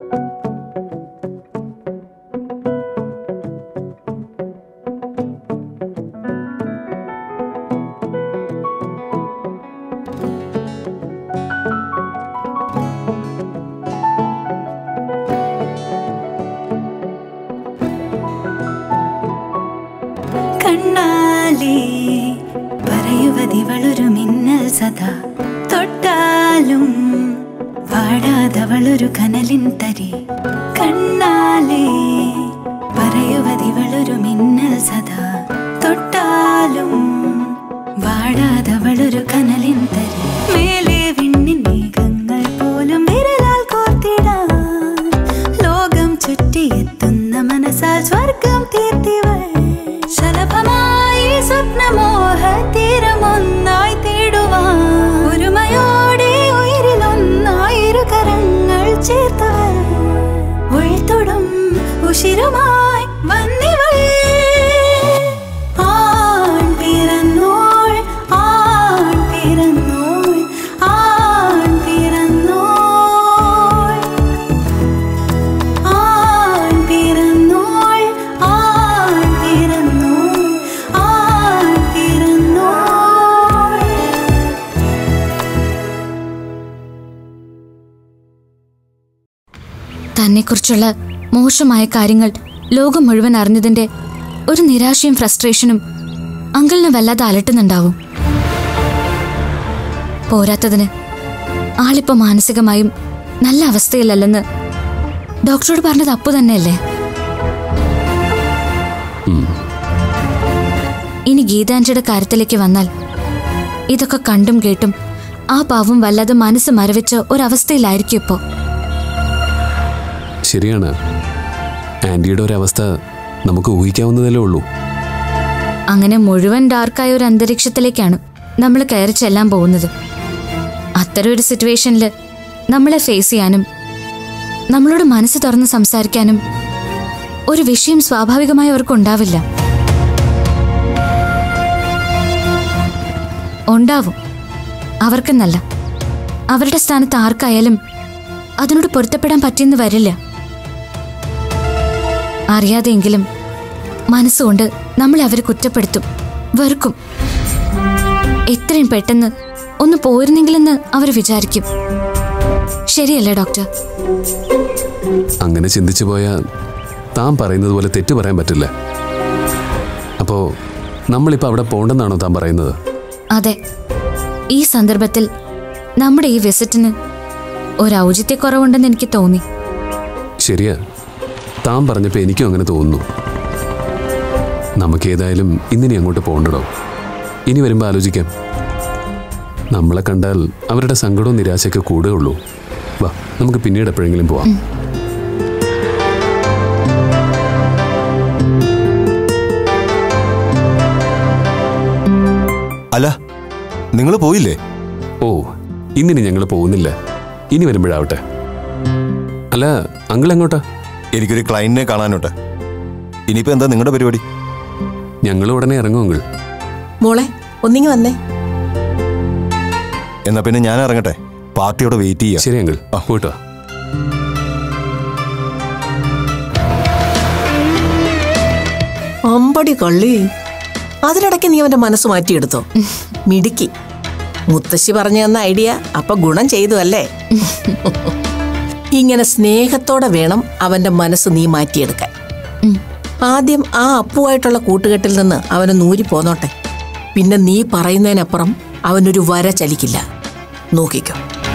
കണ്ണാലേ പറയുവതിവളൊരു മിന്നൽ സദാ തൊട്ടാലും വാടാതവളൊരു കനലിൻ തരി കണ്ണാലേ പറയുവതിവളൊരു മിന്നൽ സദാ തൊട്ടാലും വാടാതവളൊരു കനലിൻ തരി മേലെ വിണ്ണിൻ മേഘങ്ങൾ പോലും വിരലാൽ കോർത്തിടാൻ ലോകം ചുറ്റിയെത്തുന്ന മനസ്സാൽ സ്വർഗം തീർത്തിവൾ ശലഭമായി സ്വപ്നമോഹ തീരമൊന്നായി തേടുവാൻ ഒരുമയോടെ ഉയരിലൊന്നായിരു കരങ്ങൾ ചേർത്തവൾ ഉൾത്തൊടും ഉഷിരുമായി വന്നിവൾ ആൺ പിറന്നോൾ ആൺ പിറന്നോൾ ആൺ പിറന്നോൾ ആൺ പിറന്നോൾ ആൺ പിറന്നോൾ ആൺ പിറന്നോൾ തന്നെക്കുറിച്ചുള്ള മോശമായ കാര്യങ്ങൾ ലോകം മുഴുവൻ അറിഞ്ഞതിന്റെ ഒരു നിരാശയും ഫ്രസ്ട്രേഷനും അങ്കിളിനെ വല്ലാതെ അലട്ടുന്നുണ്ടാവും പോരാത്തതിന് ആളിപ്പോ മാനസികമായും നല്ല അവസ്ഥയിലല്ലെന്ന് ഡോക്ടറോട് പറഞ്ഞത് അപ്പു തന്നെയല്ലേ ഇനി ഗീതാഞ്ജയുടെ കാര്യത്തിലേക്ക് വന്നാൽ ഇതൊക്കെ കണ്ടും കേട്ടും ആ പാവം വല്ലാതെ മനസ്സ് മരവിച്ച ഒരവസ്ഥയിലായിരിക്കും ഇപ്പോ ശരിയാണ് ആൻറ്റിയുടെ ഒരവസ്ഥ നമുക്ക് ഊഹിക്കാവുന്നതല്ലേ ഉള്ളൂ അങ്ങനെ മുഴുവൻ ഡാർക്കായ ഒരു അന്തരീക്ഷത്തിലേക്കാണ് നമ്മൾ കയറി ചെല്ലാൻ പോകുന്നത് അത്തരം ഒരു സിറ്റുവേഷനിൽ നമ്മളെ ഫേസ് ചെയ്യാനും നമ്മളോട് മനസ്സ് തുറന്ന് സംസാരിക്കാനും ഒരു വിഷയം സ്വാഭാവികമായി അവർക്ക് ഉണ്ടാവില്ല ഉണ്ടാവും അവർക്കെന്നല്ല അവരുടെ സ്ഥാനത്ത് ആർക്കായാലും അതിനോട് പൊരുത്തപ്പെടാൻ പറ്റിയെന്ന് വരില്ല അറിയാതെയെങ്കിലും മനസ്സുകൊണ്ട് നമ്മളെ അവർ കുറ്റപ്പെടുത്തും വെറുക്കും എത്രയും പെട്ടെന്ന് ഒന്ന് പോയിരുന്നെങ്കിലെന്ന് അവർ വിചാരിക്കും ശരിയല്ലേ ഡോക്ടർ അങ്ങനെ ചിന്തിച്ചു പോയാൽ താൻ പറയുന്നത് പോലെ തെറ്റ് പറയാൻ പറ്റില്ല അപ്പോ നമ്മളിപ്പോൾ അവിടെ പോണ്ടെന്നാണോ താൻ പറയുന്നത് അതെ ഈ സന്ദർഭത്തിൽ നമ്മുടെ ഈ വിസിറ്റിന് ഒരു ഔചിത്യക്കുറവുണ്ടെന്ന് എനിക്ക് തോന്നി ശരിയാ താൻ പറഞ്ഞപ്പോൾ എനിക്കും അങ്ങനെ തോന്നുന്നു നമുക്കേതായാലും ഇന്നിനി അങ്ങോട്ട് പോകണ്ടടോ ഇനി വരുമ്പോൾ ആലോചിക്കാം നമ്മളെ കണ്ടാൽ അവരുടെ സങ്കടവും നിരാശയൊക്കെ കൂടുകയുള്ളൂ വാ നമുക്ക് പിന്നീട് എപ്പോഴെങ്കിലും പോവാം അല്ല നിങ്ങൾ പോയില്ലേ ഓ ഇന്നിനി ഞങ്ങൾ പോകുന്നില്ല ഇനി വരുമ്പോഴാവട്ടെ അല്ല അങ്കിൾ എങ്ങോട്ടാ എനിക്കൊരു ക്ലയന്റിനെ കാണാനുണ്ട് ഇനിയിപ്പോ എന്താ നിങ്ങളുടെ പരിപാടി ഞങ്ങൾ ഉടനെ ഇറങ്ങും അങ്കിൾ മോളെ ഒന്നിങ്ങി വന്നേ എന്നാ പിന്നെ ഞാൻ ഇറങ്ങട്ടെ പാർട്ടിയോടെ വെയിറ്റ് ചെയ്യാം ശരി അങ്കിൾ ആ. പോയിട്ട് വാ അമ്പടി കള്ളി അതിനിടയ്ക്ക് നീ അവന്റെ മനസ്സ് മാറ്റിയെടുത്തോ മിടുക്കി മുത്തശ്ശി പറഞ്ഞു തന്ന ഐഡിയ അപ്പൊ ഗുണം ചെയ്തു അല്ലേ ഇങ്ങനെ സ്നേഹത്തോടെ വേണം അവന്റെ മനസ്സ് നീ മാറ്റിയെടുക്കാൻ ആദ്യം ആ അപ്പുവായിട്ടുള്ള കൂട്ടുകെട്ടിൽ നിന്ന് അവനെ നൂരി പോന്നോട്ടെ പിന്നെ നീ പറയുന്നതിനപ്പുറം അവനൊരു വര ചലിക്കില്ല നോക്കിക്കോ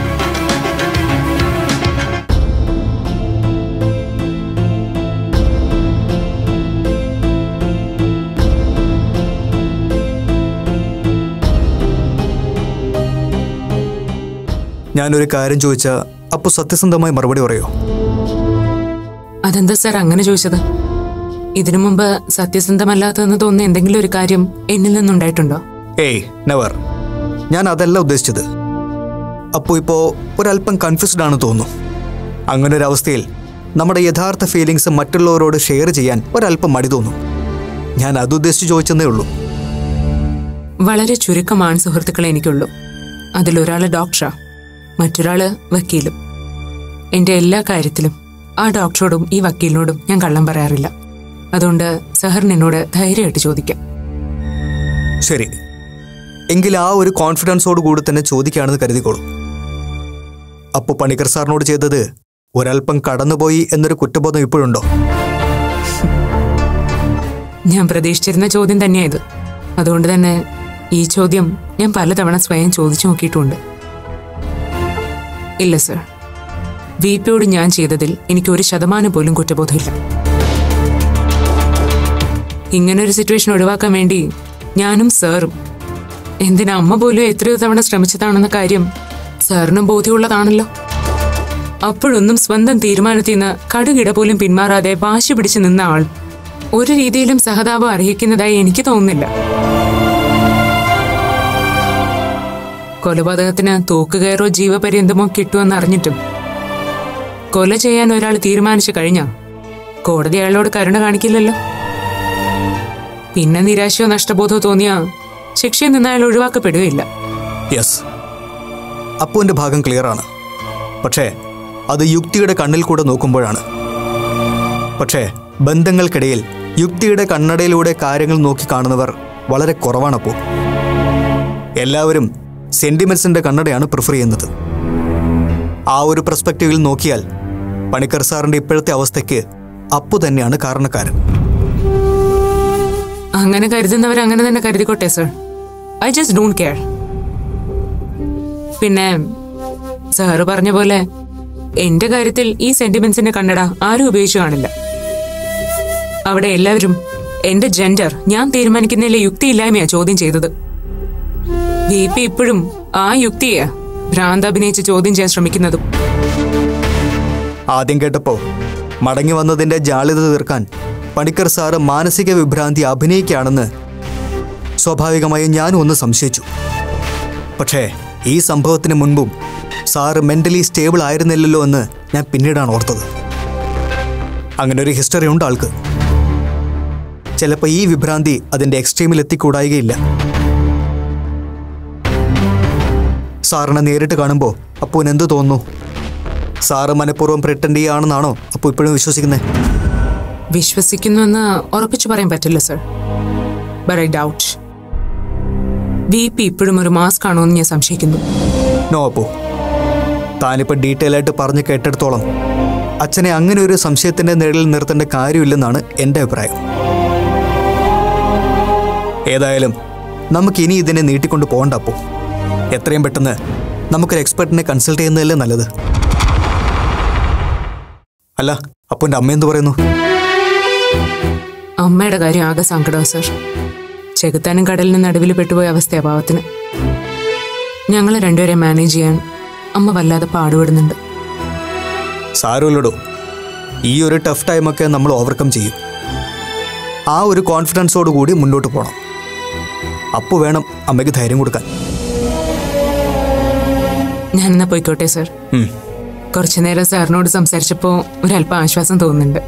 ഞാനൊരു കാര്യം ചോദിച്ചാൽ അപ്പോൾ സത്യസന്ധമായി മറുപടി പറയോ അതെന്താ സാർ അങ്ങനെ ചോദിച്ചത് ഇതിനു മുമ്പ് സത്യസന്ധമല്ലാത്തതെന്ന് തോന്നുന്ന എന്തെങ്കിലും ഒരു കാര്യം എന്നിൽ നിന്നുണ്ടായിട്ടുണ്ടോ ഏയ് നെവർ ഞാൻ അതല്ല ഉദ്ദേശിച്ചത് അപ്പോൾ ഇപ്പോൾ ഒരല്പം കൺഫ്യൂസ്ഡ് ആണ് തോന്നുന്നു അങ്ങനെ ഒരു അവസ്ഥയിൽ നമ്മുടെ യഥാർത്ഥ ഫീലിങ്സ് മറ്റുള്ളവരോട് ഷെയർ ചെയ്യാൻ ഒരല്പം മടി തോന്നും ഞാൻ അത് ഉദ്ദേശിച്ച് ചോദിച്ചെന്നേ ഉള്ളൂ വളരെ ചുരുക്കം ആൺ സുഹൃത്തുക്കളെ എനിക്കുള്ളൂ അതിലൊരാള് ഡോക്ടറാ മറ്റൊരാള് വക്കീലും എന്റെ എല്ലാ കാര്യത്തിലും ആ ഡോക്ടറോടും ഈ വക്കീലിനോടും ഞാൻ കള്ളം പറയാറില്ല അതുകൊണ്ട് സഹറിന് എന്നോട് ധൈര്യമായിട്ട് ചോദിക്കാം ശരി എങ്കിൽ ആ ഒരു കോൺഫിഡൻസോട് കൂടി തന്നെ ചോദിക്കുകയാണെന്ന് കരുതിക്കോളൂ അപ്പോൾ പണിക്കർ സാറിനോട് ചെയ്തത് ഒരൽപ്പം കടന്നുപോയി എന്നൊരു കുറ്റബോധം ഇപ്പോഴുണ്ടോ ഞാൻ പ്രതീക്ഷിച്ചിരുന്ന ചോദ്യം തന്നെയായത് അതുകൊണ്ട് തന്നെ ഈ ചോദ്യം ഞാൻ പലതവണ സ്വയം ചോദിച്ചു നോക്കിയിട്ടുമുണ്ട് ഇല്ല സർ വി പിയോട് ഞാൻ ചെയ്തതിൽ എനിക്ക് ഒരു ശതമാനം പോലും കുറ്റബോധമില്ല ഇങ്ങനൊരു സിറ്റുവേഷൻ ഒഴിവാക്കാൻ വേണ്ടി ഞാനും സാറും എന്തിനാ അമ്മ പോലും എത്രയോ തവണ ശ്രമിച്ചതാണെന്ന കാര്യം സാറിനും ബോധ്യമുള്ളതാണല്ലോ അപ്പോഴൊന്നും സ്വന്തം തീരുമാനത്തിൽ നിന്ന് കടുകിട പോലും പിന്മാറാതെ വാശി പിടിച്ചു നിന്ന ആൾ ഒരു രീതിയിലും സഹതാപം അർഹിക്കുന്നതായി എനിക്ക് തോന്നുന്നില്ല കൊലപാതകത്തിന് തൂക്കുകയറോ ജീവപര്യന്തമോ കിട്ടുമെന്ന് അറിഞ്ഞിട്ടും കൊല ചെയ്യാൻ ഒരാൾ തീരുമാനിച്ചു കഴിഞ്ഞാ കോടതി അയാളോട് കരുണ കാണിക്കില്ലല്ലോ പിന്നെ നിരാശയോ നഷ്ടബോധമോ തോന്നിയാ ശിക്ഷയിൽ നിന്ന് അയാൾ ഒഴിവാക്കപ്പെടുകയില്ല യെസ് അപ്പുവിൻ്റെ ഭാഗം ക്ലിയർ ആണ് പക്ഷേ അത് യുക്തിയുടെ കണ്ണിൽ കൂടെ നോക്കുമ്പോഴാണ് പക്ഷേ ബന്ധങ്ങൾക്കിടയിൽ യുക്തിയുടെ കണ്ണടയിലൂടെ കാര്യങ്ങൾ നോക്കി കാണുന്നവർ വളരെ കുറവാണപ്പോൾ എല്ലാവരും സെന്റിമെന്റ്സിന്റെ കണ്ണടയാണ് പ്രിഫർ ചെയ്യുന്നത് ആ ഒരു പെർസ്പെക്റ്റീവിൽ നോക്കിയാൽ പണിക്കർ സാറിന്റെ ഇപ്പോഴത്തെ അവസ്ഥയ്ക്ക് അപ്പു തന്നെയാണ് കാരണക്കാരൻ അങ്ങനെ കരുതുന്നവർ അങ്ങനെ തന്നെ കരുതിക്കോട്ടെ sir I just don't care പിന്നെ സാറ് പറഞ്ഞ പോലെ എന്റെ കാര്യത്തിൽ ഈ സെന്റിമെന്റ്സിന്റെ കണ്ണട ആരും ഉപയോഗിച്ചു കാണില്ല അവിടെ എല്ലാവരും എന്റെ ജെൻഡർ ഞാൻ തീരുമാനിക്കുന്നതിലെ യുക്തിയില്ലായ്മയാ ചോദ്യം ചെയ്തത് വി പി ഇപ്പോഴും ആ യുക്തിയെ ഭ്രാന്ത് അഭിനയിച്ച് ചോദ്യം ചെയ്യാൻ ശ്രമിക്കുന്നതും ആദ്യം കേട്ടപ്പോ മടങ്ങി വന്നതിന്റെ ജാള്യത തീർക്കാൻ പണിക്കർ സാറ് മാനസിക വിഭ്രാന്തി അഭിനയിക്കുകയാണെന്ന് സ്വാഭാവികമായും ഞാനും ഒന്ന് സംശയിച്ചു പക്ഷേ ഈ സംഭവത്തിന് മുൻപും സാറ് മെന്റലി സ്റ്റേബിൾ ആയിരുന്നില്ലല്ലോ എന്ന് ഞാൻ പിന്നീടാണ് ഓർത്തത് അങ്ങനെ ഒരു ഹിസ്റ്ററി ഉണ്ട് ആൾക്ക് ചിലപ്പോൾ ഈ വിഭ്രാന്തി അതിന്റെ എക്സ്ട്രീമിൽ എത്തിക്കൂടായികയില്ല സാറിനെ നേരിട്ട് കാണുമ്പോൾ അപ്പൂന് എന്ത് തോന്നുന്നു സാറ് മനഃപൂർവ്വം പ്രിട്ടൻഡ് ചെയ്യുകയാണെന്നാണോ അപ്പോൾ ഇപ്പോഴും വിശ്വസിക്കുന്നത് വിശ്വസിക്കുന്നുവെന്ന് ഉറപ്പിച്ചു പറയാൻ പറ്റില്ല sir but I doubt V P ഇപ്പോഴും ഒരു മാസ്ക് ആണോ എന്ന് ഞാൻ സംശയിക്കുന്നു നോ അപ്പോ താനിപ്പോൾ ഡീറ്റെയിൽ ആയിട്ട് പറഞ്ഞ് കേട്ടെടുത്തോളം അച്ഛനെ അങ്ങനെ ഒരു സംശയത്തിന്റെ നിഴലിൽ നിർത്തേണ്ട കാര്യമില്ലെന്നാണ് എൻ്റെ അഭിപ്രായം ഏതായാലും നമുക്ക് ഇനി ഇതിനെ നീട്ടിക്കൊണ്ട് പോകണ്ട അപ്പോ എത്രയും പെട്ടെന്ന് നമുക്കൊരു എക്സ്പെർട്ടിനെ കൺസൾട്ട് ചെയ്യുന്നതല്ലേ നല്ലത് അല്ല അപ്പൻ്റെ അമ്മ എന്ത് പറയുന്നു അമ്മയുടെ കാര്യം ആകെ സങ്കടമാണ് സർ ചെകുത്താനും കടലിനും നടുവിൽ പെട്ടുപോയ അവസ്ഥയാ പാവത്തിന് ഞങ്ങൾ രണ്ടുപേരെ മാനേജ് ചെയ്യാൻ അമ്മ വല്ലാതെ പാടുപെടുന്നുണ്ട് സാരമില്ലടോ ഈ ഒരു ടഫ് ടൈമൊക്കെ നമ്മൾ ഓവർകം ചെയ്യും ആ ഒരു കോൺഫിഡൻസോട് കൂടി മുന്നോട്ട് പോകണം അപ്പോൾ വേണം അമ്മയ്ക്ക് ധൈര്യം കൊടുക്കാൻ ഞാനെന്നാ പോയിക്കോട്ടെ സർ ഉം. കുറച്ചു നേരം സാറിനോട് സംസാരിച്ചപ്പോൾ ഒരല്പം ആശ്വാസം തോന്നുന്നുണ്ട്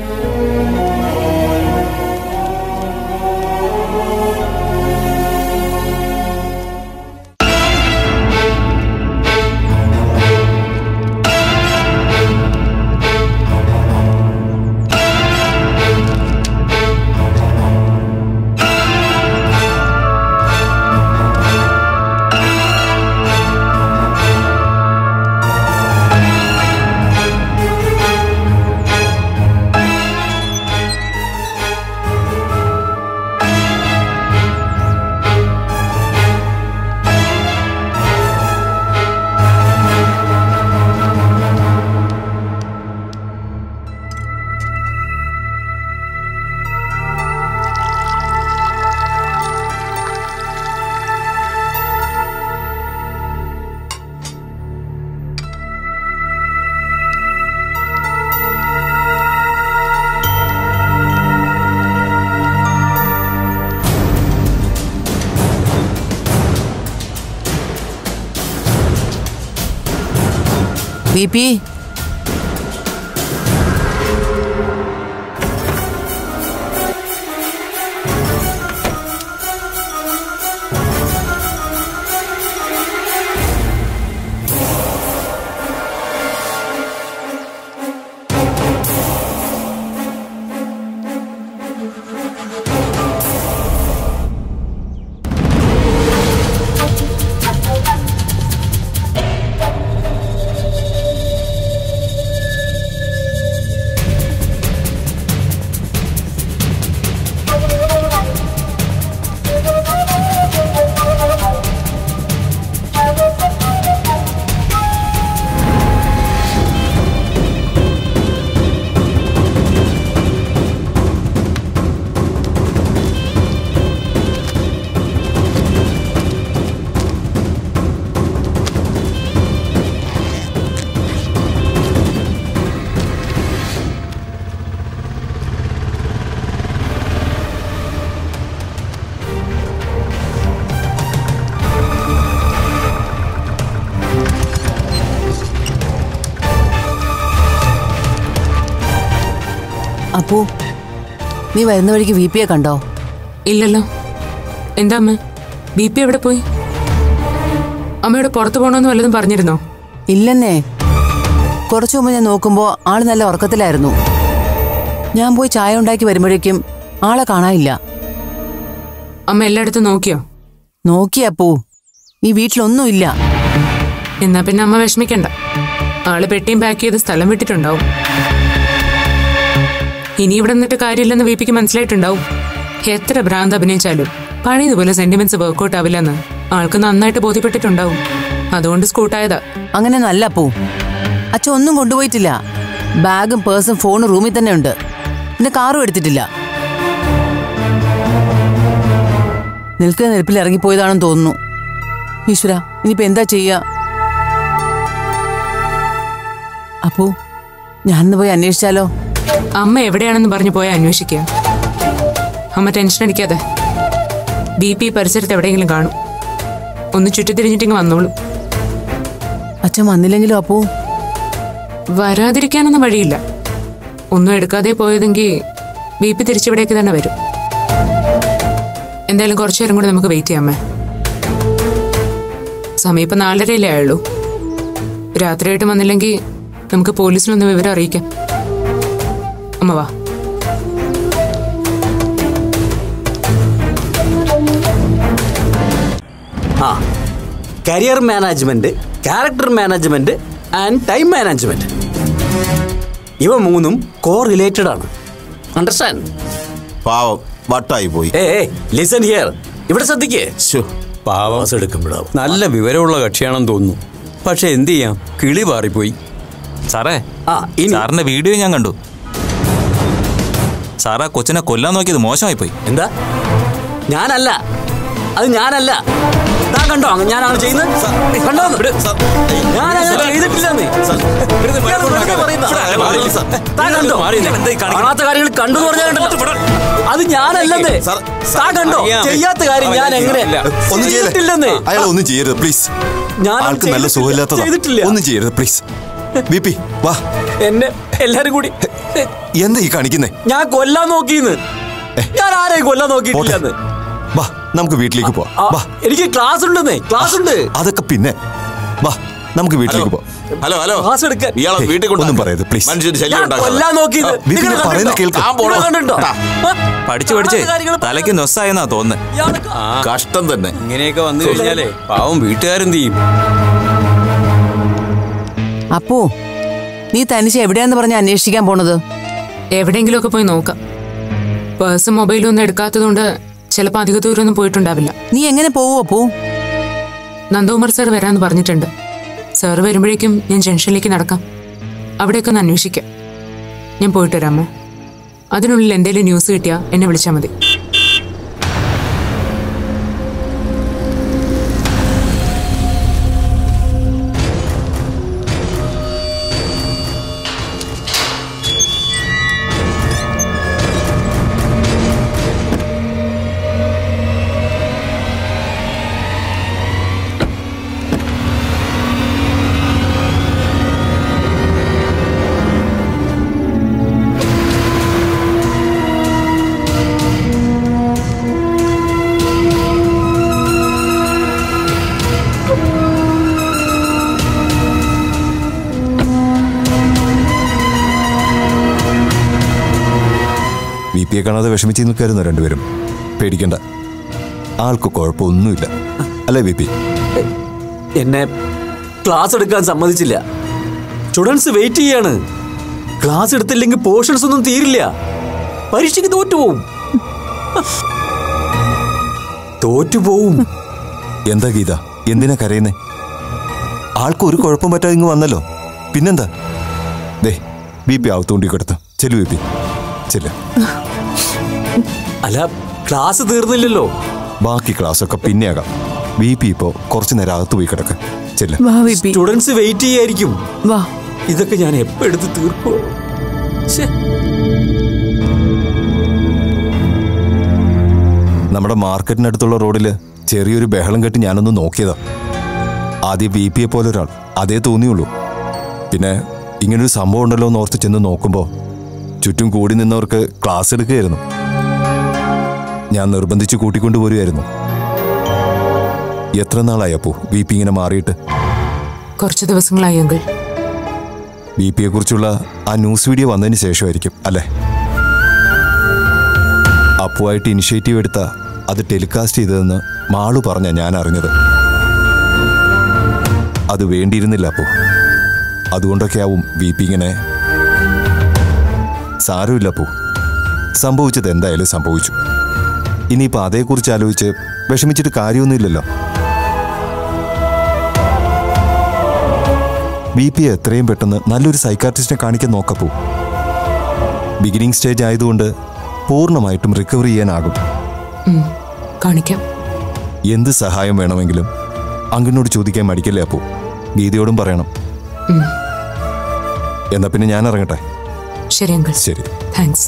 ബി പി അപ്പോ നീ വരുന്ന വഴിക്ക് വി പിയെ കണ്ടോ ഇല്ലല്ലോ എന്താ അമ്മ ബി പി എവിടെ പോയി അമ്മയോട് പുറത്തു പോകണമെന്ന് വല്ലതും പറഞ്ഞിരുന്നോ ഇല്ലെന്നേ കുറച്ചു മുമ്പ് ഞാൻ നോക്കുമ്പോൾ ആള് നല്ല ഉറക്കത്തിലായിരുന്നു ഞാൻ പോയി ചായ ഉണ്ടാക്കി വരുമ്പോഴേക്കും ആളെ കാണാനില്ല അമ്മ എല്ലായിടത്തും നോക്കിയോ നോക്കി അപ്പൂ ഈ വീട്ടിലൊന്നുമില്ല എന്നാ പിന്നെ അമ്മ വിഷമിക്കണ്ട ആള് പെട്ടിയും പാക്ക് ചെയ്ത് സ്ഥലം വിട്ടിട്ടുണ്ടാവും ഇനി ഇവിടെ നിന്നിട്ട് കാര്യമില്ലെന്ന് വി പിക്ക് മനസ്സിലായിട്ടുണ്ടാവും എത്ര ഭ്രാന്ത് അഭിനയിച്ചാലും പഴയതുപോലെ സെന്റിമെന്റ്സ് വർക്കൗട്ട് ആവില്ലെന്ന് ആൾക്ക് നന്നായിട്ട് ബോധ്യപ്പെട്ടിട്ടുണ്ടാവും അതുകൊണ്ട് സ്കൂട്ടായതാ അങ്ങനെ നല്ല അപ്പൂ അച്ഛൻ ഒന്നും കൊണ്ടുപോയിട്ടില്ല ബാഗും പേഴ്സും ഫോണും റൂമിൽ തന്നെ ഉണ്ട് പിന്നെ കാറും എടുത്തിട്ടില്ല നിൽക്കുന്ന നിൽപ്പിൽ ഇറങ്ങിപ്പോയതാണെന്ന് തോന്നുന്നു ഈശ്വര ഇനിയിപ്പോ എന്താ ചെയ്യാ അപ്പോ ഞാനിന്ന് പോയി അന്വേഷിച്ചാലോ അമ്മ എവിടെയാണെന്ന് പറഞ്ഞു പോയി അന്വേഷിക്കുക അമ്മ ടെൻഷൻ അടിക്കാതെ ബി പി പരിസരത്ത് എവിടെയെങ്കിലും കാണും ഒന്ന് ചുറ്റിത്തിരിഞ്ഞിട്ടിങ്ങ് വന്നോളൂ അച്ഛൻ വന്നില്ലെങ്കിലോ അപ്പോ വരാതിരിക്കാനൊന്നും വഴിയില്ല ഒന്നും എടുക്കാതെ പോയതെങ്കിൽ ബി പി തിരിച്ചിവിടേക്ക് തന്നെ വരും എന്തായാലും കുറച്ചു നേരം കൂടെ നമുക്ക് വെയിറ്റ് ചെയ്യാമേ സമയം ഇപ്പം നാലരയിലേ ആയുള്ളൂ രാത്രിയായിട്ട് വന്നില്ലെങ്കിൽ നമുക്ക് പോലീസിനൊന്ന് വിവരം അറിയിക്കാം അമ്മ വാ ആ career management character management and time management ഇവ മൂന്നും കോ റിലേറ്റഡ് ആണ് അണ്ടർസ്റ്റാൻഡ് പാവം വട്ടായി പോയി ഏ ലിസൺ ഹിയർ ഇവിടെ ശ്രദ്ധിക്കേ ശ്ശോ, പാവം എടുക്കുമ്പോഴാവും നല്ല വിവരമുള്ള കക്ഷിയാണെന്ന് തോന്നുന്നു പക്ഷെ എന്ത് ചെയ്യാം കിളി പാറിപ്പോയി സാറേ ആ ഇനി സാറിന്റെ വീഡിയോ ഞാൻ കണ്ടു സാറാ കൊച്ചിനെ കൊല്ലാൻ നോക്കിയത് മോശമായി പോയി എന്താ ഞാനല്ല അത് ഞാനല്ല താൻ കണ്ടോ അങ്ങ് ഞാനാണ് ചെയ്യുന്നത് കണ്ടോ ഞാനങ്ങനെ ചെയ്തിട്ടില്ലെന്നേ ഇയാള് വെറുതെ പറയുന്നതാ. താൻ കണ്ടോ കാണാത്ത കാര്യങ്ങൾ കണ്ടു എന്ന് പറഞ്ഞാൽ കണ്ടല്ലോ. അത് ഞാനല്ലെന്നേ സാർ, താൻ കണ്ടോ അറിയാം. ചെയ്യാത്ത കാര്യം ഞാൻ എങ്ങനെ ഒന്നും ചെയ്തിട്ടില്ലെന്നേ ചെയ്യരുത് അയാൾ ഒന്നും ചെയ്യരുത് പ്ലീസ് ഞാൻ ആൾക്ക് നല്ല ചെയ്തിട്ടില്ല, സുഖമില്ലാത്തതാ ചെയ്തിട്ടില്ല. ഒന്നും ചെയ്യരുത് പ്ലീസ് ബി പി വാ എന്നെ എല്ലാരും കൂടി എന്താ ഈ കാണിക്കുന്നേ ഞാൻ കൊല്ലാൻ നോക്കിന്ന് ഞാൻ ആരെയും കൊല്ലാൻ നോക്കിയിട്ടില്ലെന്ന് വാ നമുക്ക് വീട്ടിലേക്ക് പോവാം ആ, വാ എനിക്ക് ക്ലാസ് ഉണ്ടെന്നേ ക്ലാസ് ഉണ്ട് അതൊക്കെ പിന്നെ വാ നമുക്ക് വീട്ടിലേക്ക് പോവാം ഹലോ ഹലോ ക്ലാസ് എടുക്കാൻ ഇയാളെ ഹേയ്, വീട്ടിൽ കൊണ്ട് ഒന്നും പറയരുത്, please. മനുഷ്യന് ശല്യം ഞാൻ ഉണ്ടാക്കാതെ. കൊല്ലാൻ നോക്കിയത് ആ, വിപിൻ നിങ്ങൾ പറയുന്നത് കണ്ടിട്ടുണ്ടോ? കേൾക്ക്. ഞാൻ പോണോ കണ്ടിട്ടുണ്ടോ പഠിച്ചു പഠിച്ച് തലയ്ക്ക് നൊസ്സായെന്നാ തോന്നുന്നത് ഇയാള് ആ കഷ്ടം തന്നെ ഇങ്ങനെയൊക്കെ വന്നു കഴിഞ്ഞാലേ പാവം വീട്ടുകാരെന്ത് ചെയ്യും അപ്പോ നീ തനിച്ച് എവിടെയാന്ന് പറഞ്ഞ അന്വേഷിക്കാൻ പോണത് എവിടെയെങ്കിലുമൊക്കെ പോയി നോക്കാം പേഴ്സും മൊബൈലും ഒന്നും എടുക്കാത്തതുകൊണ്ട് ചിലപ്പോൾ അധിക ദൂരമൊന്നും പോയിട്ടുണ്ടാവില്ല നീ എങ്ങനെ പോവോ അപ്പോ നന്ദകുമാർ സാർ വരാമെന്ന് പറഞ്ഞിട്ടുണ്ട് സാർ വരുമ്പോഴേക്കും ഞാൻ ജംഗ്ഷനിലേക്ക് നടക്കാം അവിടെയൊക്കെ ഒന്ന് അന്വേഷിക്കാം ഞാൻ പോയിട്ട് വരാമോ അതിനുള്ളിൽ എന്തെങ്കിലും ന്യൂസ് കിട്ടിയാൽ എന്നെ വിളിച്ചാൽ മതി വി പിയെ കാണാതെ വിഷമിച്ച് നിൽക്കായിരുന്നു രണ്ടുപേരും പേടിക്കണ്ട ആൾക്ക് കുഴപ്പമൊന്നുമില്ല അല്ലേ വി പി എന്നെ ക്ലാസ് എടുക്കാൻ സമ്മതിച്ചില്ല സ്റ്റുഡൻസ് വെയിറ്റ് ചെയ്യാണ് ക്ലാസ് എടുത്തില്ലെങ്കിൽ പോർഷൻസ് ഒന്നും തീരില്ല പരീക്ഷയ്ക്ക് തോറ്റുപോകും തോറ്റുപോകും എന്താ ഗീത എന്തിനാ കരയുന്നേ ആൾക്ക് ഒരു കുഴപ്പം പറ്റാതെ ഇങ്ങ് വന്നല്ലോ പിന്നെന്താ ദേ ബി പി ആവത്തോണ്ടി കിടത്ത് ചെല്ലു ബി പി ചെല്ല അല്ല ക്ലാസ് തീർന്നില്ലല്ലോ ബാക്കി ക്ലാസ്സൊക്കെ പിന്നെയാകാം ബി പി ഇപ്പോ കുറച്ചു നേരം അകത്ത് പോയി കിടക്ക് ചെല്ല വാ വിപി സ്റ്റുഡൻസ് വെയിറ്റ് ചെയ്യായിരിക്കും വാ ഇതൊക്കെ ഞാൻ എപ്പോ എടുത്ത് തീർക്കോ ശ്ശേ. നമ്മുടെ മാർക്കറ്റിനടുത്തുള്ള റോഡില് ചെറിയൊരു ബഹളം കെട്ടി ഞാനൊന്ന് നോക്കിയതാ ആദ്യം ബി പിയെ പോലെ ഒരാൾ അതേ തോന്നിയുള്ളൂ പിന്നെ ഇങ്ങനൊരു സംഭവം ഉണ്ടല്ലോ എന്ന് ഓർത്ത് ചെന്ന് നോക്കുമ്പോൾ ചുറ്റും കൂടി നിന്നവർക്ക് ക്ലാസ് എടുക്കുകയായിരുന്നു ഞാൻ നിർബന്ധിച്ച് കൂട്ടിക്കൊണ്ടുപോരുമായിരുന്നു എത്ര നാളായി അപ്പോ ബി പി ഇങ്ങനെ മാറിയിട്ട് കുറച്ച് ദിവസങ്ങളായി അങ്കിൾ ബി പിയെ കുറിച്ചുള്ള ആ ന്യൂസ് വീഡിയോ വന്നതിന് ശേഷമായിരിക്കും അല്ലേ അപ്പുവായിട്ട് ഇനിഷ്യേറ്റീവ് എടുത്ത അത് ടെലികാസ്റ്റ് ചെയ്തതെന്ന് മാളു പറഞ്ഞ ഞാൻ അറിഞ്ഞത് അത് വേണ്ടിയിരുന്നില്ല അപ്പോ അതുകൊണ്ടൊക്കെ ആവും ബി പി ഇങ്ങനെ സാരമില്ല അപ്പോ സംഭവിച്ചത് എന്തായാലും സംഭവിച്ചു ഇനിയിപ്പോൾ അതേക്കുറിച്ച് ആലോചിച്ച് വിഷമിച്ചിട്ട് കാര്യമൊന്നുമില്ലല്ലോ ബി പി എത്രയും പെട്ടെന്ന് നല്ലൊരു സൈക്കാട്രിസ്റ്റിനെ കാണിക്കാൻ നോക്കപ്പോ ബിഗിനിങ് സ്റ്റേജ് ആയതുകൊണ്ട് പൂർണ്ണമായിട്ടും റിക്കവർ ചെയ്യാനാകും ഉം, കാണിക്കാം എന്ത് സഹായം വേണമെങ്കിലും അങ്കിളിനോട് ചോദിക്കാൻ മടിക്കല്ലേ അപ്പോ ഗീതയോടും പറയണം ഉം, എന്നാ പിന്നെ ഞാൻ ഇറങ്ങട്ടെ ശരി അങ്കിൾ ശരി താങ്ക്സ്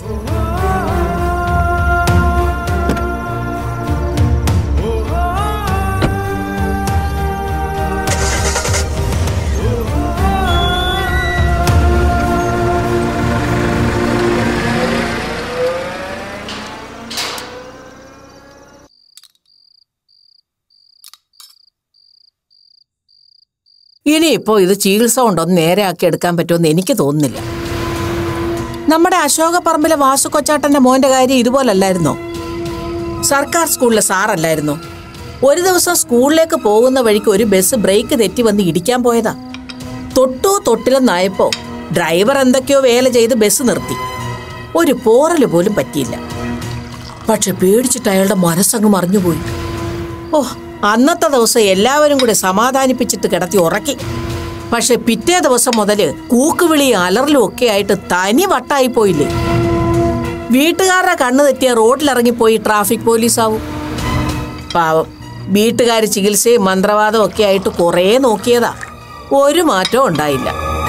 ഇനിയിപ്പോ ഇത് ചികിത്സ കൊണ്ടൊന്ന് നേരെയാക്കി എടുക്കാൻ പറ്റുമെന്ന് എനിക്ക് തോന്നുന്നില്ല നമ്മുടെ അശോക പറമ്പിലെ വാസുകൊച്ചാട്ടന്റെ മോന്റെ കാര്യം ഇതുപോലല്ലായിരുന്നോ സർക്കാർ സ്കൂളിലെ സാറല്ലായിരുന്നോ ഒരു ദിവസം സ്കൂളിലേക്ക് പോകുന്ന വഴിക്ക് ഒരു ബസ് ബ്രേക്ക് തെറ്റി വന്ന് ഇടിക്കാൻ പോയതാ തൊട്ടു തൊട്ടിലെന്നായപ്പോ ഡ്രൈവർ എന്തൊക്കെയോ വേല ചെയ്ത് ബസ് നിർത്തി ഒരു പോറല് പോലും പറ്റിയില്ല പക്ഷെ പേടിച്ചിട്ട് അയാളുടെ മനസ്സങ്ങ് മറിഞ്ഞുപോയി ഓ അന്നത്തെ ദിവസം എല്ലാവരും കൂടെ സമാധാനിപ്പിച്ചിട്ട് കിടത്തി ഉറക്കി പക്ഷെ പിറ്റേ ദിവസം മുതല് കൂക്കുവിളിയും അലറലും ഒക്കെ ആയിട്ട് തനി വട്ടായി പോയില്ലേ വീട്ടുകാരുടെ കണ്ണു തെറ്റിയ റോഡിലിറങ്ങിപ്പോയി ട്രാഫിക് പോലീസാവും പാവം വീട്ടുകാർ ചികിത്സയും മന്ത്രവാദവും ഒക്കെ ആയിട്ട് കുറേ നോക്കിയതാ ഒരു മാറ്റവും ഉണ്ടായില്ല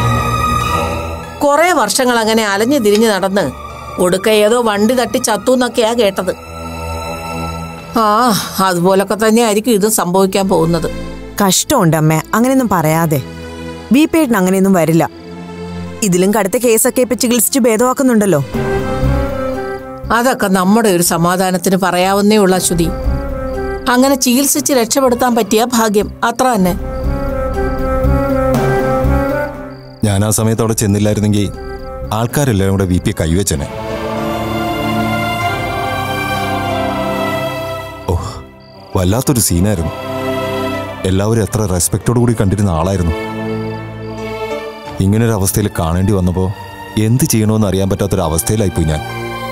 കുറെ വർഷങ്ങൾ അങ്ങനെ അലഞ്ഞു തിരിഞ്ഞു നടന്ന് ഒടുക്ക ഏതോ വണ്ടി തട്ടി ചത്തു എന്നൊക്കെയാ കേട്ടത് ആ അതുപോലൊക്കെ തന്നെ ആയിരിക്കും ഇതും സംഭവിക്കാൻ പോകുന്നത് കഷ്ടമുണ്ട് അമ്മേ അങ്ങനെയൊന്നും പറയാതെ ബി പേട്ടിന് അങ്ങനെയൊന്നും വരില്ല ഇതിലും കടുത്ത കേസൊക്കെ ഇപ്പൊ ചികിത്സിച്ച് ഭേദമാക്കുന്നുണ്ടല്ലോ അതൊക്കെ നമ്മുടെ ഒരു സമാധാനത്തിന് പറയാവുന്നേ ഉള്ള ശ്രുതി അങ്ങനെ ചികിത്സിച്ച് രക്ഷപ്പെടുത്താൻ പറ്റിയ ഭാഗ്യം അത്ര തന്നെ ഞാൻ ആ സമയത്ത് അവിടെ ചെന്നില്ലായിരുന്നെങ്കിൽ ആൾക്കാരെല്ലാം കൂടെ വി പി കൈവച്ചനെ ഓ വല്ലാത്തൊരു സീനായിരുന്നു എല്ലാവരും എത്ര റെസ്പെക്റ്റോടു കൂടി കണ്ടിരുന്ന ആളായിരുന്നു ഇങ്ങനൊരു അവസ്ഥയിൽ കാണേണ്ടി വന്നപ്പോൾ എന്ത് ചെയ്യണമെന്ന് അറിയാൻ പറ്റാത്തൊരു അവസ്ഥയിലായിപ്പോയി ഞാൻ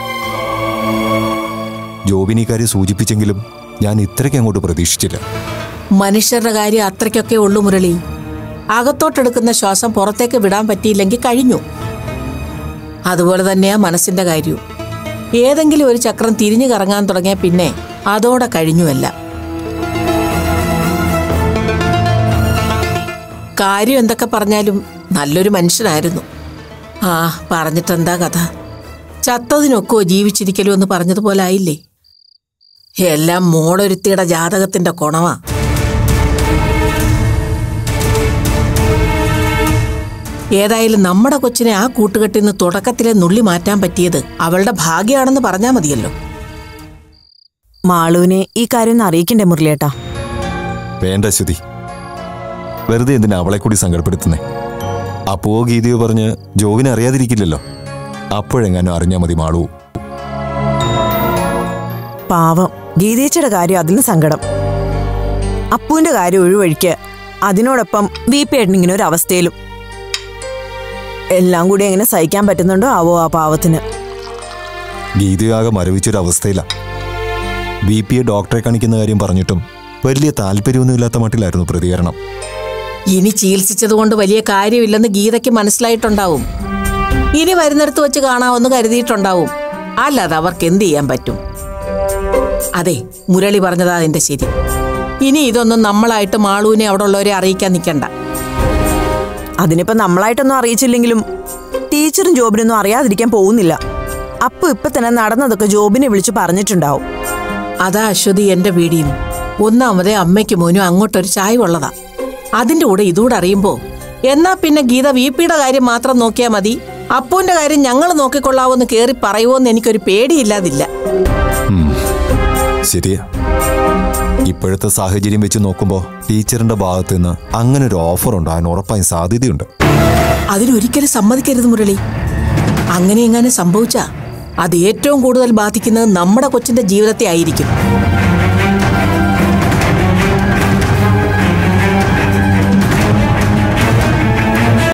ജോബിന് ഈ കാര്യം സൂചിപ്പിച്ചെങ്കിലും ഞാൻ ഇത്രയ്ക്ക് അങ്ങോട്ട് പ്രതീക്ഷിച്ചില്ല മനുഷ്യരുടെ കാര്യം അത്രയ്ക്കൊക്കെ ഉള്ളു മുരളി അകത്തോട്ടെടുക്കുന്ന ശ്വാസം പുറത്തേക്ക് വിടാൻ പറ്റിയില്ലെങ്കിൽ കഴിഞ്ഞു അതുപോലെ തന്നെയാ മനസ്സിന്റെ കാര്യവും ഏതെങ്കിലും ഒരു ചക്രം തിരിഞ്ഞു കറങ്ങാൻ തുടങ്ങിയ പിന്നെ അതോടെ കഴിഞ്ഞുവല്ല കാര്യം എന്തൊക്കെ പറഞ്ഞാലും നല്ലൊരു മനുഷ്യനായിരുന്നു ആ പറഞ്ഞിട്ടെന്താ കഥ ചത്തതിനൊക്കോ ജീവിച്ചിരിക്കലോ എന്ന് പറഞ്ഞതുപോലെ ആയില്ലേ എല്ലാം മോളൊരുത്തിയുടെ ജാതകത്തിന്റെ കൊണവാ ഏതായാലും നമ്മുടെ കൊച്ചിനെ ആ കൂട്ടുകെട്ടിൽ നിന്ന് തുടക്കത്തിലെ നുള്ളി മാറ്റാൻ പറ്റിയത് അവളുടെ ഭാഗ്യമാണെന്ന് പറഞ്ഞാൽ മതിയല്ലോ മാളുവിനെ ഈ കാര്യം ഒന്ന് അറിയിക്കണ്ടേ മുരളിയേട്ടാ വേണ്ട ശ്രുതി വെറുതെ എന്തിനാ അവളെ കൂടി സങ്കടപ്പെടുത്തുന്നേ അപ്പോ ഗീതയോ പറഞ്ഞ് ജോവിനെ അറിയാതിരിക്കില്ലല്ലോ അപ്പോഴെങ്ങാനും അറിഞ്ഞാൽ മതി മാളു പാവം ഗീതേച്ചിയുടെ കാര്യം അതിന് സങ്കടം അപ്പുവിന്റെ കാര്യം ഒഴിവഴിക്ക് അതിനോടൊപ്പം ബി പി ഇങ്ങനെ ഒരു അവസ്ഥയിലും എല്ലാം കൂടി എങ്ങനെ സഹിക്കാൻ പറ്റുന്നുണ്ടോ ആവോ ആ പാവത്തിന് ഗീതയാകെ മരവിച്ചൊരു അവസ്ഥയില ബി പിയെ ഡോക്ടറെ കാണിക്കുന്ന കാര്യം പറഞ്ഞിട്ടും വലിയ താല്പര്യമൊന്നുമില്ലാത്ത മട്ടിലായിരുന്നു പ്രതികരണം ഇനി ചികിത്സിച്ചതുകൊണ്ട് വലിയ കാര്യമില്ലെന്ന് ഗീതയ്ക്ക് മനസ്സിലായിട്ടുണ്ടാവും ഇനി വരുന്നിടത്ത് വെച്ച് കാണാമെന്ന് കരുതിയിട്ടുണ്ടാവും അല്ലാതെ അവർക്ക് എന്ത് ചെയ്യാൻ പറ്റും അതെ മുരളി പറഞ്ഞതാ അതിന്റെ ശരി ഇനി ഇതൊന്നും നമ്മളായിട്ട് മാളൂനെ അവിടെ ഉള്ളവരെ അറിയിക്കാൻ നിൽക്കണ്ട അതിനിപ്പോ നമ്മളായിട്ടൊന്നും അറിയിച്ചില്ലെങ്കിലും ടീച്ചറും ജോബിനൊന്നും അറിയാതിരിക്കാൻ പോകുന്നില്ല അപ്പൊ ഇപ്പൊ തന്നെ നടന്നതൊക്കെ ജോബിനെ വിളിച്ചു പറഞ്ഞിട്ടുണ്ടാവും അതാ അശ്വതി എന്റെ വീടിയും ഒന്നാമതേ അമ്മയ്ക്ക് മോനും അങ്ങോട്ടൊരു ചായ ഉള്ളതാ അതിന്റെ കൂടെ ഇതുകൂടെ അറിയുമ്പോ എന്നാ പിന്നെ ഗീത വി പിയുടെ കാര്യം മാത്രം നോക്കിയാൽ മതി അപ്പുവിന്റെ കാര്യം ഞങ്ങൾ നോക്കിക്കൊള്ളാവോന്ന് കേറി പറയുമോന്ന് എനിക്കൊരു പേടിയില്ലാതില്ല ശരിയാ ഇപ്പോഴത്തെ സാഹചര്യം വെച്ച് നോക്കുമ്പോൾ ടീച്ചറിന്റെ ഭാഗത്ത് നിന്ന് അങ്ങനെ ഒരു ഓഫർ ഉണ്ടാകാൻ ഉറപ്പായും സാധ്യതയുണ്ട് അതിലൊരിക്കലും സമ്മതിക്കരുത് മുരളി അങ്ങനെ എങ്ങനെ സംഭവിച്ചാ അത് ഏറ്റവും കൂടുതൽ ബാധിക്കുന്നത് നമ്മുടെ കൊച്ചിന്റെ ജീവിതത്തെ ആയിരിക്കും